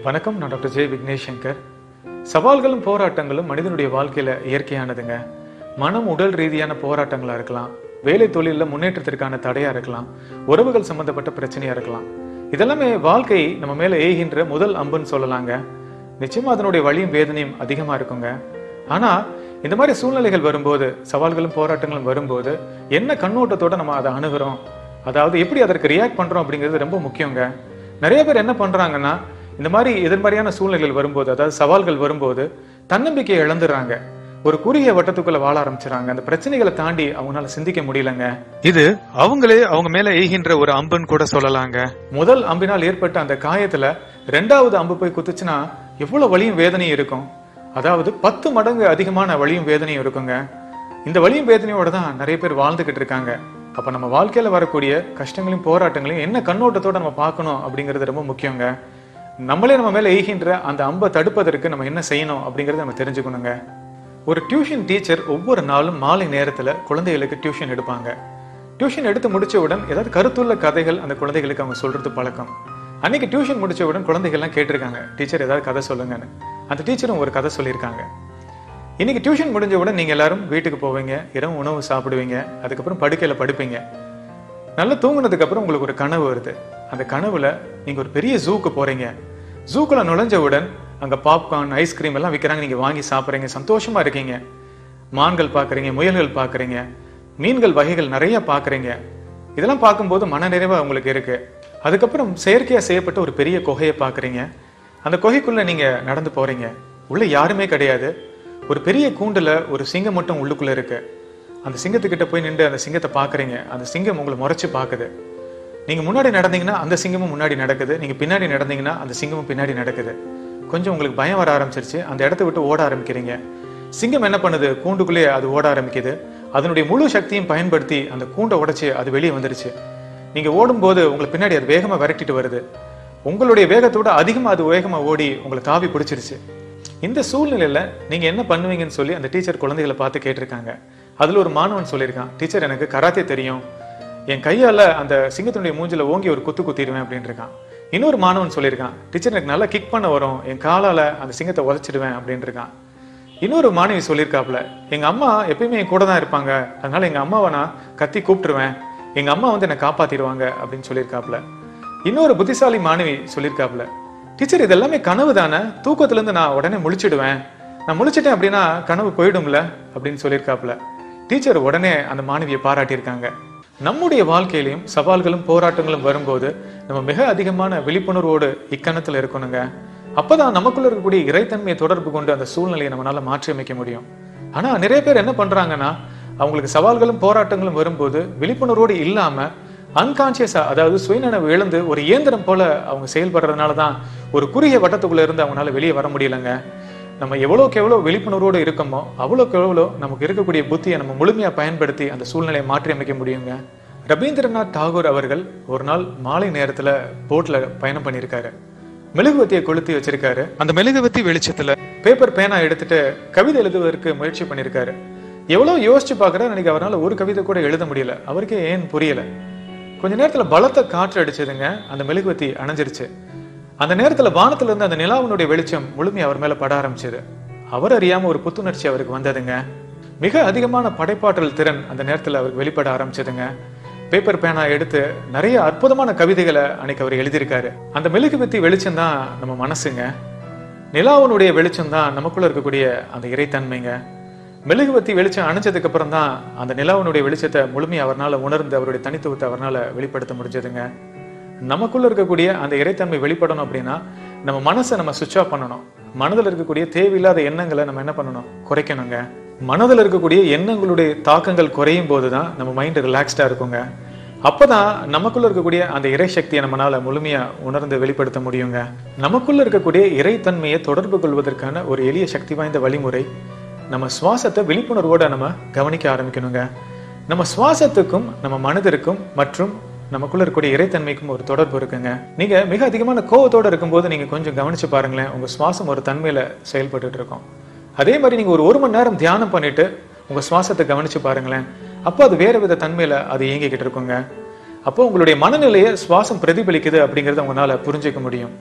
வணக்கம் நான் டாக்டர் ஜெய் விக்னேஷ் சங்கர் சவால்களும் போராட்டங்களும் மனிதனுடைய வாழ்க்கையில இயற்கையானதுங்க மனம் உடல் ரீதியான போராட்டங்களா இருக்கலாம் வேலை தொழிலில் முன்னேற்றத்திற்கான தடையா இருக்கலாம் உறவுகள் சம்பந்தப்பட்ட பிரச்சனையா இருக்கலாம் இதெல்லாமே வாழ்க்கை நம்ம மேல ஏகின்ற முதல் அம்புன்னு சொல்லலாங்க நிச்சயமா அதனுடைய வலியும் வேதனையும் அதிகமா இருக்குங்க ஆனா இந்த மாதிரி சூழ்நிலைகள் வரும்போது சவால்களும் போராட்டங்களும் வரும்போது என்ன கண்ணோட்டத்தோட நம்ம அதை அணுகிறோம் அதாவது எப்படி அதற்கு ரியாக்ட் பண்றோம் அப்படிங்கிறது ரொம்ப முக்கியங்க நிறைய பேர் என்ன பண்றாங்கன்னா இந்த மாதிரி எதிர்மறையான சூழ்நிலைகள் வரும்போது அதாவது சவால்கள் வரும்போது தன்னம்பிக்கையை இழந்துடுறாங்க ஒரு குறுகிய வட்டத்துக்குள்ள வாழ ஆரம்பிச்சுறாங்க அந்த பிரச்சனைகளை தாண்டி அவங்களால சிந்திக்க முடியலங்க இது அவங்களே அவங்க மேல எய்கின்ற ஒரு அம்புன்னு கூட சொல்லலாங்க முதல் அம்பினால் ஏற்பட்ட அந்த காயத்துல ரெண்டாவது அம்பு போய் குத்துச்சுன்னா எவ்வளவு வலியும் வேதனையும் இருக்கும் அதாவது பத்து மடங்கு அதிகமான வலியும் வேதனையும் இருக்குங்க இந்த வலியும் வேதனையோட தான் நிறைய பேர் வாழ்ந்துகிட்டு இருக்காங்க அப்ப நம்ம வாழ்க்கையில வரக்கூடிய கஷ்டங்களையும் போராட்டங்களையும் என்ன கண்ணோட்டத்தோட நம்ம பார்க்கணும் அப்படிங்கிறது ரொம்ப முக்கியங்க நம்மளே நம்ம மேல எய்கின்ற அந்த அம்பை தடுப்பதற்கு நம்ம என்ன செய்யணும் அப்படிங்கறத நம்ம தெரிஞ்சுக்கணுங்க ஒரு டியூஷன் டீச்சர் ஒவ்வொரு நாளும் மாலை நேரத்துல குழந்தைகளுக்கு டியூஷன் எடுப்பாங்க டியூஷன் எடுத்து முடிச்சவுடன் ஏதாவது கருத்துள்ள கதைகள் அந்த குழந்தைகளுக்கு அவங்க சொல்றது பழக்கம் அன்னைக்கு டியூஷன் முடிச்சவுடன் குழந்தைகள்லாம் கேட்டிருக்காங்க டீச்சர் ஏதாவது கதை சொல்லுங்கன்னு அந்த டீச்சரும் ஒரு கதை சொல்லியிருக்காங்க இன்னைக்கு டியூஷன் முடிஞ்சவுடன் நீங்க எல்லாரும் வீட்டுக்கு போவீங்க இரவு உணவு சாப்பிடுவீங்க அதுக்கப்புறம் படுக்கையில படுப்பீங்க நல்லா தூங்குனதுக்கு அப்புறம் உங்களுக்கு ஒரு கனவு வருது அந்த கனவுல நீங்க ஒரு பெரிய ஜூக்கு போறீங்க ஜூக்குள்ள நுழைஞ்சவுடன் அங்க பாப்கார்ன் ஐஸ்கிரீம் எல்லாம் விற்கிறாங்க நீங்க வாங்கி சாப்பிடுறீங்க சந்தோஷமா இருக்கீங்க மான்கள் பாக்குறீங்க முயல்கள் பாக்குறீங்க மீன்கள் வகைகள் நிறைய பாக்குறீங்க இதெல்லாம் பார்க்கும்போது மனநிறைவா உங்களுக்கு இருக்கு அதுக்கப்புறம் செயற்கையா செய்யப்பட்ட ஒரு பெரிய குகையை பாக்குறீங்க அந்த குகைக்குள்ள நீங்க நடந்து போறீங்க உள்ள யாருமே கிடையாது ஒரு பெரிய கூண்டுல ஒரு சிங்கம் மட்டும் உள்ளுக்குள்ள இருக்கு அந்த சிங்கத்துக்கிட்ட போய் நின்று அந்த சிங்கத்தை பாக்குறீங்க அந்த சிங்கம் உங்களை முறைச்சு பாக்குது நீங்க முன்னாடி நடந்தீங்கன்னா அந்த சிங்கமும் முன்னாடி நடக்குது நீங்க பின்னாடி நடந்தீங்கன்னா அந்த சிங்கமும் பின்னாடி நடக்குது கொஞ்சம் உங்களுக்கு பயம் வர ஆரம்பிச்சிருச்சு அந்த இடத்த விட்டு ஓட ஆரம்பிக்கிறீங்க சிங்கம் என்ன பண்ணுது கூண்டுக்குள்ளேயே அது ஓட ஆரம்பிக்குது அதனுடைய முழு சக்தியும் பயன்படுத்தி அந்த கூண்டை உடைச்சு அது வெளியே வந்துருச்சு நீங்க ஓடும்போது உங்களை பின்னாடி அது வேகமா விரட்டிட்டு வருது உங்களுடைய வேகத்தோட அதிகமா அது வேகமா ஓடி உங்களை தாவி பிடிச்சிருச்சு இந்த சூழ்நிலையில நீங்க என்ன பண்ணுவீங்கன்னு சொல்லி அந்த டீச்சர் குழந்தைகளை பார்த்து கேட்டிருக்காங்க அதுல ஒரு மாணவன் சொல்லியிருக்கான் டீச்சர் எனக்கு கராத்தே தெரியும் என் கையால அந்த சிங்கத்தினுடைய மூஞ்சில ஓங்கி ஒரு குத்து குத்திடுவேன் அப்படின்னு இருக்கான் இன்னொரு மாணவன் சொல்லியிருக்கான் டீச்சர் எனக்கு நல்லா கிக் பண்ண வரும் என் காலால அந்த சிங்கத்தை உதச்சிடுவேன் அப்படின்னு இருக்கான் இன்னொரு மாணவி சொல்லியிருக்காப்ல எங்க அம்மா எப்பயுமே என் கூட தான் இருப்பாங்க அதனால எங்க அம்மாவை நான் கத்தி கூப்பிட்டுருவேன் எங்க அம்மா வந்து என்னை காப்பாத்திடுவாங்க அப்படின்னு சொல்லியிருக்காப்ல இன்னொரு புத்திசாலி மாணவி சொல்லியிருக்காப்ல டீச்சர் இது எல்லாமே கனவு தானே தூக்கத்துல இருந்து நான் உடனே முழிச்சிடுவேன் நான் முழிச்சிட்டேன் அப்படின்னா கனவு போயிடும்ல அப்படின்னு சொல்லியிருக்காப்ல டீச்சர் உடனே அந்த மாணவியை பாராட்டியிருக்காங்க நம்முடைய வாழ்க்கையிலையும் சவால்களும் போராட்டங்களும் வரும்போது நம்ம மிக அதிகமான விழிப்புணர்வோடு இக்கணத்துல இருக்கணுங்க அப்பதான் நமக்குள்ள இருக்கக்கூடிய இறைத்தன்மையை தொடர்பு கொண்டு அந்த சூழ்நிலையை நம்மளால மாற்றி அமைக்க முடியும் ஆனா நிறைய பேர் என்ன பண்றாங்கன்னா அவங்களுக்கு சவால்களும் போராட்டங்களும் வரும்போது விழிப்புணர்வோடு இல்லாம அன்கான்சியஸா அதாவது சுயநினைவு இழந்து ஒரு இயந்திரம் போல அவங்க செயல்படுறதுனால தான் ஒரு குறுகிய வட்டத்துக்குள்ள இருந்து அவங்களால வெளியே வர முடியலங்க நம்ம எவ்வளோக்கு எவ்வளோ விழிப்புணர்வோடு இருக்கோமோ அவ்வளோக்கு எவ்வளோ நமக்கு இருக்கக்கூடிய புத்தியை நம்ம முழுமையா பயன்படுத்தி அந்த சூழ்நிலையை மாற்றி அமைக்க முடியுங்க ரவீந்திரநாத் தாகூர் அவர்கள் ஒரு நாள் மாலை நேரத்துல போட்ல பயணம் பண்ணியிருக்காரு மெழுகுவத்தியை கொளுத்தி வச்சிருக்காரு அந்த மெழுகுவத்தி வெளிச்சத்துல பேப்பர் பேனா எடுத்துட்டு கவிதை எழுதுவதற்கு முயற்சி பண்ணியிருக்காரு எவ்வளவு யோசிச்சு பார்க்கறாரு அன்னைக்கு அவரால் ஒரு கவிதை கூட எழுத முடியல அவருக்கே ஏன் புரியல கொஞ்ச நேரத்துல பலத்த காற்று அடிச்சதுங்க அந்த மெழுகுவத்தி அணைஞ்சிருச்சு அந்த நேரத்துல வானத்துல இருந்து அந்த நிலாவினுடைய வெளிச்சம் முழுமையா அவர் மேல பட ஆரம்பிச்சது அவர் அறியாம ஒரு புத்துணர்ச்சி அவருக்கு வந்ததுங்க மிக அதிகமான படைப்பாற்றல் திறன் அந்த நேரத்துல அவருக்கு வெளிப்பட ஆரம்பிச்சதுங்க பேப்பர் பேனா எடுத்து நிறைய அற்புதமான கவிதைகளை அன்னைக்கு அவர் எழுதியிருக்காரு அந்த மெழுகுவத்தி வெளிச்சம் தான் நம்ம மனசுங்க நிலாவனுடைய வெளிச்சம் தான் நமக்குள்ள இருக்கக்கூடிய அந்த இறைத்தன்மைங்க மெழுகுவத்தி வெளிச்சம் அணைஞ்சதுக்கு அப்புறம் தான் அந்த நிலாவனுடைய வெளிச்சத்தை முழுமையாக அவரால் உணர்ந்து அவருடைய தனித்துவத்தை அவரால் வெளிப்படுத்த முடிஞ்சதுங்க நமக்குள்ள இருக்கக்கூடிய அந்த இறைத்தன்மை வெளிப்படணும் அப்படின்னா நம்ம மனசை நம்ம சுவிட்ச் ஆஃப் பண்ணணும் மனதில் இருக்கக்கூடிய தேவையில்லாத எண்ணங்களை நம்ம என்ன பண்ணணும் குறைக்கணுங்க மனதில் இருக்கக்கூடிய எண்ணங்களுடைய தாக்கங்கள் குறையும் போது தான் நம்ம மைண்ட் ரிலாக்ஸ்டா இருக்குங்க அப்பதான் நமக்குள்ள இருக்கக்கூடிய அந்த இறை சக்தியை நம்மளால முழுமையா உணர்ந்து வெளிப்படுத்த முடியுங்க நமக்குள்ள இருக்கக்கூடிய இறைத்தன்மையை தொடர்பு கொள்வதற்கான ஒரு எளிய சக்தி வாய்ந்த வழிமுறை நம்ம சுவாசத்தை விழிப்புணர்வோட நம்ம கவனிக்க ஆரம்பிக்கணுங்க நம்ம சுவாசத்துக்கும் நம்ம மனதிற்கும் மற்றும் நமக்குள்ள இருக்கக்கூடிய இறைத்தன்மைக்கும் ஒரு தொடர்பு இருக்குங்க நீங்க மிக அதிகமான கோவத்தோட இருக்கும்போது நீங்க கொஞ்சம் கவனிச்சு பாருங்களேன் உங்க சுவாசம் ஒரு தன்மையில செயல்பட்டுட்டு இருக்கும் அதே மாதிரி நீங்க ஒரு ஒரு மணி நேரம் தியானம் பண்ணிட்டு உங்க சுவாசத்தை கவனிச்சு பாருங்களேன் அப்போ அது வேற வித தன்மையில அது இயங்கிக்கிட்டு இருக்குங்க அப்போ உங்களுடைய மனநிலையை சுவாசம் பிரதிபலிக்குது அப்படிங்கறத உங்களால புரிஞ்சுக்க முடியும்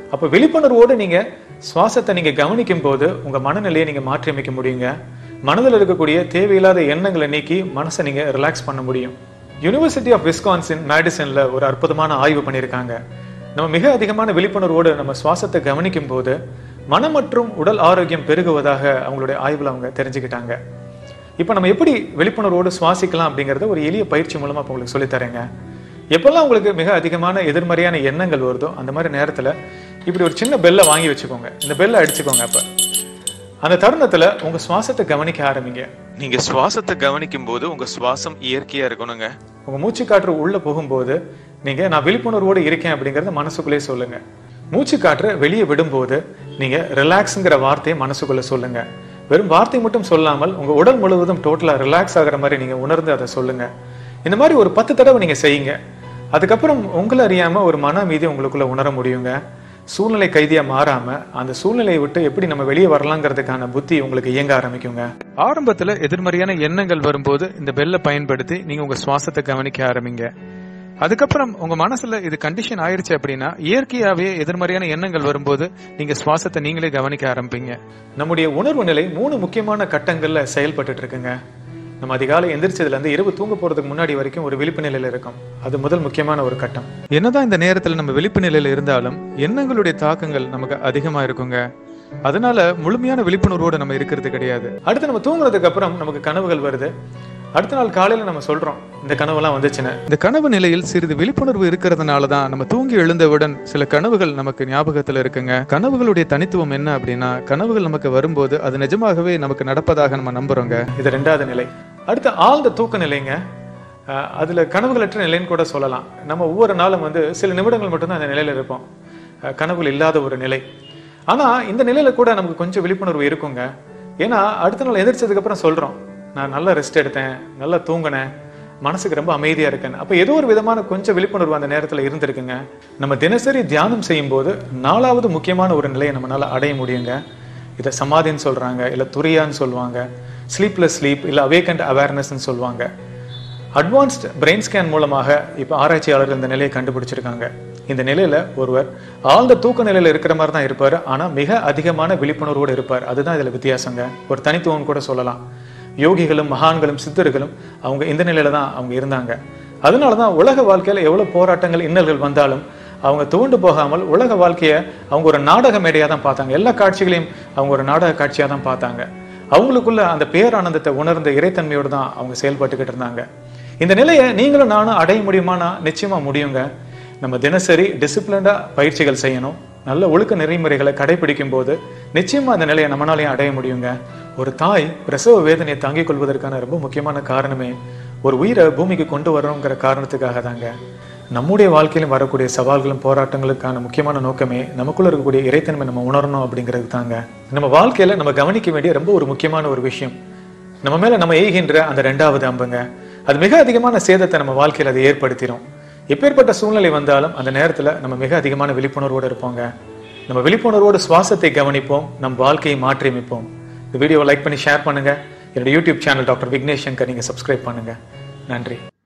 அப்போ விழிப்புணர்வோடு நீங்க சுவாசத்தை நீங்க கவனிக்கும் போது உங்க மனநிலையை நீங்க மாற்றி அமைக்க முடியுங்க மனதில் இருக்கக்கூடிய தேவையில்லாத எண்ணங்களை நீக்கி மனசை நீங்க ரிலாக்ஸ் பண்ண முடியும் யூனிவர்சிட்டி ஆஃப் விஸ்கான்சின் மேடிசன்ல ஒரு அற்புதமான ஆய்வு பண்ணியிருக்காங்க நம்ம மிக அதிகமான விழிப்புணர்வோடு நம்ம சுவாசத்தை கவனிக்கும் போது மனம் மற்றும் உடல் ஆரோக்கியம் பெருகுவதாக அவங்களுடைய ஆய்வில் அவங்க தெரிஞ்சுக்கிட்டாங்க இப்போ நம்ம எப்படி விழிப்புணர்வோடு சுவாசிக்கலாம் அப்படிங்கறத ஒரு எளிய பயிற்சி மூலமா இப்போ உங்களுக்கு சொல்லித் தரேங்க எப்பெல்லாம் உங்களுக்கு மிக அதிகமான எதிர்மறையான எண்ணங்கள் வருதோ அந்த மாதிரி நேரத்துல இப்படி ஒரு சின்ன பெல்லை வாங்கி வச்சுக்கோங்க இந்த பெல்லை அடிச்சுக்கோங்க அப்ப அந்த தருணத்துல உங்க சுவாசத்தை கவனிக்க ஆரம்பிங்க நீங்க சுவாசத்தை கவனிக்கும் போது உங்க சுவாசம் இயற்கையா இருக்கணுங்க உங்க மூச்சு காற்று உள்ள போகும்போது நீங்க நான் விழிப்புணர்வோடு இருக்கேன் அப்படிங்கறத மனசுக்குள்ளே சொல்லுங்க மூச்சு காற்றை வெளியே விடும்போது நீங்க ரிலாக்ஸ்ங்கிற வார்த்தையை மனசுக்குள்ள சொல்லுங்க வெறும் வார்த்தை மட்டும் சொல்லாமல் உங்க உடல் முழுவதும் டோட்டலா ரிலாக்ஸ் ஆகுற மாதிரி நீங்க உணர்ந்து அதை சொல்லுங்க இந்த மாதிரி ஒரு பத்து தடவை நீங்க செய்யுங்க அதுக்கப்புறம் உங்களை அறியாம ஒரு மன அமைதி உங்களுக்குள்ள உணர முடியுங்க சூழ்நிலை கைதியா மாறாம அந்த சூழ்நிலையை விட்டு எப்படி நம்ம வெளியே வரலாங்கிறதுக்கான புத்தி உங்களுக்கு இயங்க ஆரம்பிக்குங்க ஆரம்பத்துல எதிர்மறையான எண்ணங்கள் வரும்போது இந்த பெல்லை பயன்படுத்தி நீங்க உங்க சுவாசத்தை கவனிக்க ஆரம்பிங்க அதுக்கப்புறம் உங்க மனசுல இது கண்டிஷன் ஆயிருச்சு அப்படின்னா இயற்கையாவே எதிர்மறையான எண்ணங்கள் வரும்போது நீங்க சுவாசத்தை நீங்களே கவனிக்க ஆரம்பிப்பீங்க நம்முடைய உணர்வு நிலை மூணு முக்கியமான கட்டங்கள்ல செயல்பட்டுட்டு இருக்குங்க நம்ம அதிகாலை எந்திரிச்சதுல இருந்து இரவு தூங்க போறதுக்கு முன்னாடி வரைக்கும் ஒரு விழிப்பு நிலையில இருக்கும் அது முதல் முக்கியமான ஒரு கட்டம் என்னதான் இந்த நேரத்துல நம்ம விழிப்பு நிலையில இருந்தாலும் எண்ணங்களுடைய தாக்கங்கள் நமக்கு அதிகமா இருக்குங்க அதனால முழுமையான விழிப்புணர்வோடு நம்ம இருக்கிறது கிடையாது அடுத்து நம்ம தூங்குறதுக்கு அப்புறம் நமக்கு கனவுகள் வருது அடுத்த நாள் காலையில நம்ம சொல்றோம் இந்த கனவெல்லாம் வந்துச்சுன்னு இந்த கனவு நிலையில் சிறிது விழிப்புணர்வு இருக்கிறதுனால தான் நம்ம தூங்கி எழுந்தவுடன் சில கனவுகள் நமக்கு ஞாபகத்துல இருக்குங்க கனவுகளுடைய தனித்துவம் என்ன அப்படின்னா கனவுகள் நமக்கு வரும்போது அது நிஜமாகவே நமக்கு நடப்பதாக நம்ம நம்புறோங்க இது ரெண்டாவது நிலை அடுத்து ஆழ்ந்த தூக்க நிலைங்க அஹ் அதுல கனவுகளற்ற நிலைன்னு கூட சொல்லலாம் நம்ம ஒவ்வொரு நாளும் வந்து சில நிமிடங்கள் மட்டும்தான் அந்த நிலையில இருப்போம் அஹ் கனவுகள் இல்லாத ஒரு நிலை ஆனா இந்த நிலையில கூட நமக்கு கொஞ்சம் விழிப்புணர்வு இருக்குங்க ஏன்னா அடுத்த நாள் எதிர்ச்சதுக்கு அப்புறம் சொல்றோம் நான் நல்லா ரெஸ்ட் எடுத்தேன் நல்லா தூங்கினேன் மனசுக்கு ரொம்ப அமைதியா இருக்கேன் அப்ப ஏதோ ஒரு விதமான கொஞ்சம் விழிப்புணர்வு அந்த நேரத்துல இருந்திருக்குங்க நம்ம தினசரி தியானம் செய்யும் போது நாலாவது முக்கியமான ஒரு நிலையை நம்மளால அடைய முடியுங்க இதை சமாதின்னு சொல்றாங்க இல்ல துரியான்னு சொல்லுவாங்க ஸ்லீப்லெஸ் ஸ்லீப் இல்ல அவேக்கண்ட் அவேர்னஸ்ன்னு சொல்லுவாங்க அட்வான்ஸ்ட் பிரெயின் ஸ்கேன் மூலமாக இப்போ ஆராய்ச்சியாளர்கள் இந்த நிலையை கண்டுபிடிச்சிருக்காங்க இந்த நிலையில ஒருவர் ஆழ்ந்த தூக்க நிலையில இருக்கிற மாதிரி தான் இருப்பார் ஆனா மிக அதிகமான விழிப்புணர்வோடு இருப்பார் அதுதான் இதுல வித்தியாசங்க ஒரு தனித்துவம் கூட சொல்லலாம் யோகிகளும் மகான்களும் சித்தர்களும் அவங்க இந்த நிலையில தான் அவங்க இருந்தாங்க அதனால தான் உலக வாழ்க்கையில எவ்வளவு போராட்டங்கள் இன்னல்கள் வந்தாலும் அவங்க துவண்டு போகாமல் உலக வாழ்க்கையை அவங்க ஒரு நாடக மேடையாக தான் பார்த்தாங்க எல்லா காட்சிகளையும் அவங்க ஒரு நாடக காட்சியாக தான் பார்த்தாங்க அவங்களுக்குள்ள அந்த பேரானந்தத்தை உணர்ந்த இறைத்தன்மையோடு தான் அவங்க செயல்பட்டுக்கிட்டு இருந்தாங்க இந்த நிலையை நீங்களும் நானும் அடைய முடியுமானா நிச்சயமா முடியுங்க நம்ம தினசரி டிசிப்ளின்டா பயிற்சிகள் செய்யணும் நல்ல ஒழுக்க நெறிமுறைகளை கடைபிடிக்கும் போது நிச்சயமா அந்த நிலையை நம்மளாலையும் அடைய முடியுங்க ஒரு தாய் பிரசவ வேதனையை தாங்கிக் கொள்வதற்கான ரொம்ப முக்கியமான காரணமே ஒரு உயிரை பூமிக்கு கொண்டு வரணுங்கிற காரணத்துக்காக தாங்க நம்முடைய வாழ்க்கையிலும் வரக்கூடிய சவால்களும் போராட்டங்களுக்கான முக்கியமான நோக்கமே நமக்குள்ள இருக்கக்கூடிய இறைத்தன்மை நம்ம உணரணும் அப்படிங்கிறது தாங்க நம்ம வாழ்க்கையில நம்ம கவனிக்க வேண்டிய ரொம்ப ஒரு முக்கியமான ஒரு விஷயம் நம்ம மேல நம்ம எய்கின்ற அந்த ரெண்டாவது அம்புங்க அது மிக அதிகமான சேதத்தை நம்ம வாழ்க்கையில அதை ஏற்படுத்திடும் எப்பேற்பட்ட சூழ்நிலை வந்தாலும் அந்த நேரத்துல நம்ம மிக அதிகமான விழிப்புணர்வோடு இருப்போங்க நம்ம விழிப்புணர்வோடு சுவாசத்தை கவனிப்போம் நம் வாழ்க்கையை மாற்றி அமைப்போம் இந்த வீடியோவை லைக் பண்ணி ஷேர் பண்ணுங்க என்னோட YouTube channel doctor Vignesh Shankar நீங்க சப்ஸ்கிரைப் பண்ணுங்க நன்றி